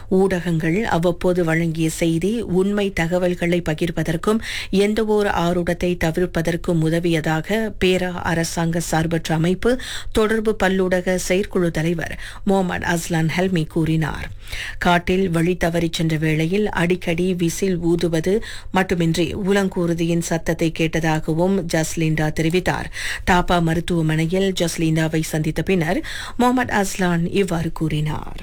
ஊடகங்கள் அவ்வப்போது வழங்கிய செய்தி உண்மை தகவல்களை பகிர்வதற்கும் எந்தவொரு ஆருடத்தை தவிர்ப்பதற்கும் உதவியதாக பேரா அரசாங்க சார்பற்ற அமைப்பு தொடர்பு பல்லூடக செயற்குழு தலைவர் முகமது அஸ்லான் ஹல்மி கூறினார் காட்டில் வழி தவறிச் சென்ற வேளையில் அடிக்கடி விசில் ஊதுவது மட்டுமின்றி உலங்கூர்தியின் சத்தத்தை கேட்டதாகவும் ஜஸ்லிண்டா தெரிவித்தார் தாப்பா மருத்துவமனையில் ஜஸ்லிண்டாவை சந்தித்த பின்னர் முகமது அஸ்லான் இவ்வாறு கூறினார்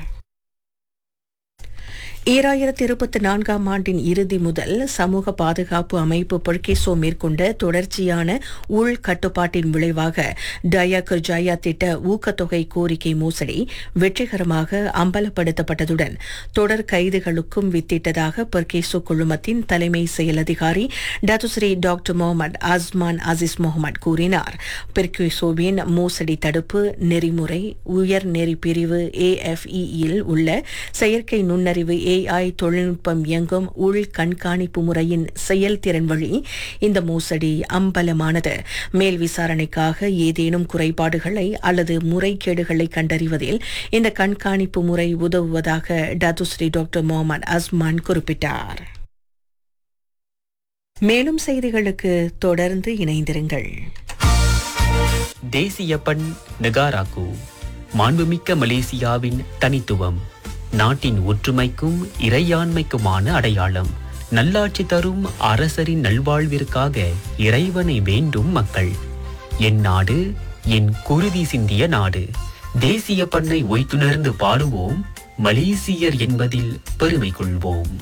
ஈராயிரத்தி இருபத்தி நான்காம் ஆண்டின் இறுதி முதல் சமூக பாதுகாப்பு அமைப்பு பொர்கேசோ மேற்கொண்ட தொடர்ச்சியான உள் கட்டுப்பாட்டின் விளைவாக டயா ஜயா திட்ட ஊக்கத்தொகை கோரிக்கை மோசடி வெற்றிகரமாக அம்பலப்படுத்தப்பட்டதுடன் தொடர் கைதுகளுக்கும் வித்திட்டதாக பொர்கேசோ குழுமத்தின் தலைமை செயல் அதிகாரி Datuk Sri doctor Mohamed Azman Aziz Mohamed கூறினார் பெர்கேசோவின் மோசடி தடுப்பு நெறிமுறை உயர் நெறி பிரிவு ஏஎஃப்இயில் உள்ள செயற்கை நுண்ணறிவு ஏஐ தொழில்நுட்பம் இயங்கும் உள் கண்காணிப்பு முறையின் செயல்திறன் வழி இந்த மோசடி அம்பலமானது மேல் விசாரணைக்காக ஏதேனும் குறைபாடுகளை அல்லது முறைகேடுகளை கண்டறிவதில் இந்த கண்காணிப்பு முறை உதவுவதாக டத்துஸ்ரீ டாக்டர் முகமது அஸ்மான் குறிப்பிட்டார் மேலும் செய்திகளுக்கு தொடர்ந்து இணைந்திருங்கள் தேசிய பண் நெகாராக்கு மாண்புமிக்க மலேசியாவின் தனித்துவம் நாட்டின் ஒற்றுமைக்கும் இறையாண்மைக்குமான அடையாளம் நல்லாட்சி தரும் அரசரின் நல்வாழ்விற்காக இறைவனை வேண்டும் மக்கள் என் நாடு என் குருதி சிந்திய நாடு தேசிய பண்ணை ஒய்த்துணர்ந்து பாடுவோம் மலேசியர் என்பதில் பெருமை கொள்வோம்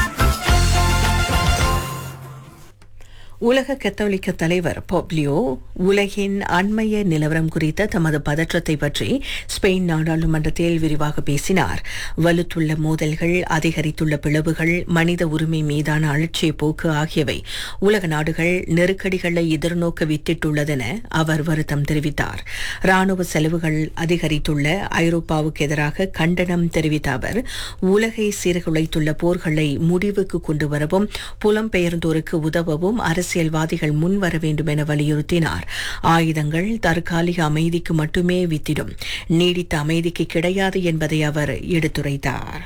உலக கத்தோலிக்க தலைவர் பொப்லியோ உலகின் அண்மைய நிலவரம் குறித்த தமது பதற்றத்தை பற்றி ஸ்பெயின் நாடாளுமன்றத்தில் விரிவாக பேசினார் வலுத்துள்ள மோதல்கள் அதிகரித்துள்ள பிளவுகள் மனித உரிமை மீதான அலட்சிய போக்கு ஆகியவை உலக நாடுகள் நெருக்கடிகளை எதிர்நோக்க வித்திட்டுள்ளதென அவர் வருத்தம் தெரிவித்தார் ராணுவ செலவுகள் அதிகரித்துள்ள ஐரோப்பாவுக்கு எதிராக கண்டனம் தெரிவித்த அவர் உலகை சீர்குலைத்துள்ள போர்களை முடிவுக்கு கொண்டு வரவும் புலம்பெயர்ந்தோருக்கு உதவவும் அரசியல்வாதிகள் முன்வர வேண்டும் என வலியுறுத்தினார் ஆயுதங்கள் தற்காலிக அமைதிக்கு மட்டுமே வித்திடும் நீடித்த அமைதிக்கு கிடையாது என்பதை அவர் எடுத்துரைத்தார்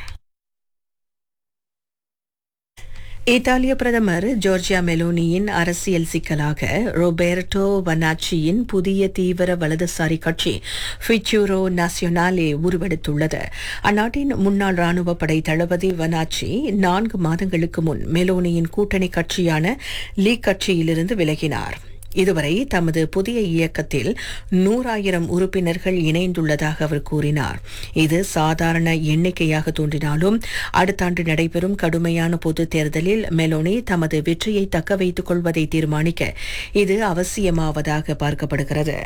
இத்தாலிய பிரதமர் ஜோர்ஜியா மெலோனியின் அரசியல் சிக்கலாக ரோபெர்டோ வனாச்சியின் புதிய தீவிர வலதுசாரி கட்சி ஃபிச்சூரோ நாசியோனாலே உருவெடுத்துள்ளது அந்நாட்டின் முன்னாள் ராணுவ படை தளபதி வனாச்சி நான்கு மாதங்களுக்கு முன் மெலோனியின் கூட்டணி கட்சியான லீக் கட்சியிலிருந்து விலகினார் இதுவரை தமது புதிய இயக்கத்தில் நூறாயிரம் உறுப்பினர்கள் இணைந்துள்ளதாக அவர் கூறினார் இது சாதாரண எண்ணிக்கையாக தோன்றினாலும் அடுத்த ஆண்டு நடைபெறும் கடுமையான பொதுத் தேர்தலில் மெலோனி தமது வெற்றியை தக்க வைத்துக் கொள்வதை தீர்மானிக்க இது அவசியமாவதாக பார்க்கப்படுகிறது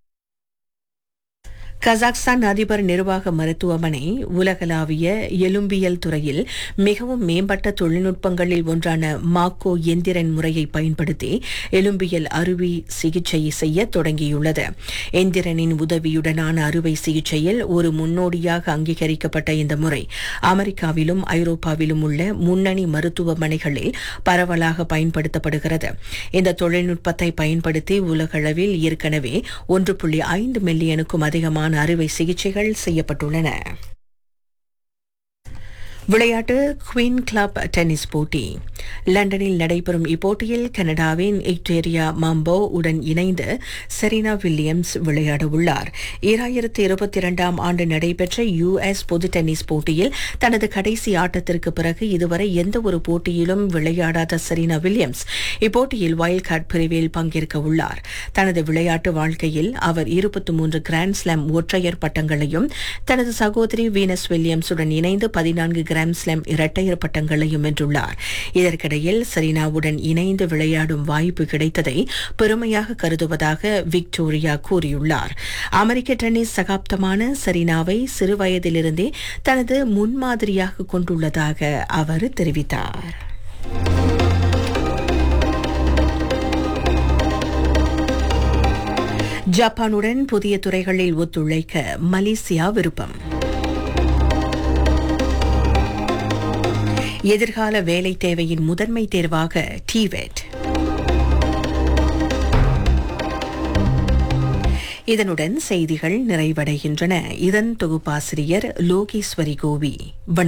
கசாக்ஸ்தான் அதிபர் நிர்வாக மருத்துவமனை உலகளாவிய எலும்பியல் துறையில் மிகவும் மேம்பட்ட தொழில்நுட்பங்களில் ஒன்றான மாக்கோ எந்திரன் முறையை பயன்படுத்தி எலும்பியல் அறுவை சிகிச்சை செய்ய தொடங்கியுள்ளது எந்திரனின் உதவியுடனான அறுவை சிகிச்சையில் ஒரு முன்னோடியாக அங்கீகரிக்கப்பட்ட இந்த முறை அமெரிக்காவிலும் ஐரோப்பாவிலும் உள்ள முன்னணி மருத்துவமனைகளில் பரவலாக பயன்படுத்தப்படுகிறது இந்த தொழில்நுட்பத்தை பயன்படுத்தி உலகளவில் ஏற்கனவே ஒன்று புள்ளி ஐந்து மில்லியனுக்கும் அதிகமான விதமான அறுவை சிகிச்சைகள் செய்யப்பட்டுள்ளன விளையாட்டு குவீன் கிளப் டென்னிஸ் போட்டி லண்டனில் நடைபெறும் இப்போட்டியில் கனடாவின் இக்டேரியா மாம்போ உடன் இணைந்து செரீனா வில்லியம்ஸ் விளையாட உள்ளார் ஈராயிரத்தி இருபத்தி இரண்டாம் ஆண்டு நடைபெற்ற யுஎஸ் பொது டென்னிஸ் போட்டியில் தனது கடைசி ஆட்டத்திற்கு பிறகு இதுவரை எந்த ஒரு போட்டியிலும் விளையாடாத செரீனா வில்லியம்ஸ் இப்போட்டியில் வைல்ட் கார்டு பிரிவில் பங்கேற்க உள்ளார் தனது விளையாட்டு வாழ்க்கையில் அவர் இருபத்தி மூன்று கிராண்ட் ஸ்லாம் ஒற்றையர் பட்டங்களையும் தனது சகோதரி வீனஸ் வில்லியம்ஸுடன் இணைந்து பதினான்கு கிராண்ட் ஸ்லாம் இரட்டையர் பட்டங்களையும் வென்றுள்ளார் இதற்கிடையில் செரீனாவுடன் இணைந்து விளையாடும் வாய்ப்பு கிடைத்ததை பெருமையாக கருதுவதாக விக்டோரியா கூறியுள்ளார் அமெரிக்க டென்னிஸ் சகாப்தமான செரீனாவை சிறுவயதிலிருந்தே தனது முன்மாதிரியாக கொண்டுள்ளதாக அவர் தெரிவித்தார் ஜப்பானுடன் புதிய துறைகளில் ஒத்துழைக்க மலேசியா விருப்பம் எதிர்கால வேலை தேவையின் முதன்மை தேர்வாக டிவெட் இதனுடன் செய்திகள் நிறைவடைகின்றன இதன் தொகுப்பாசிரியர் லோகேஸ்வரி கோவி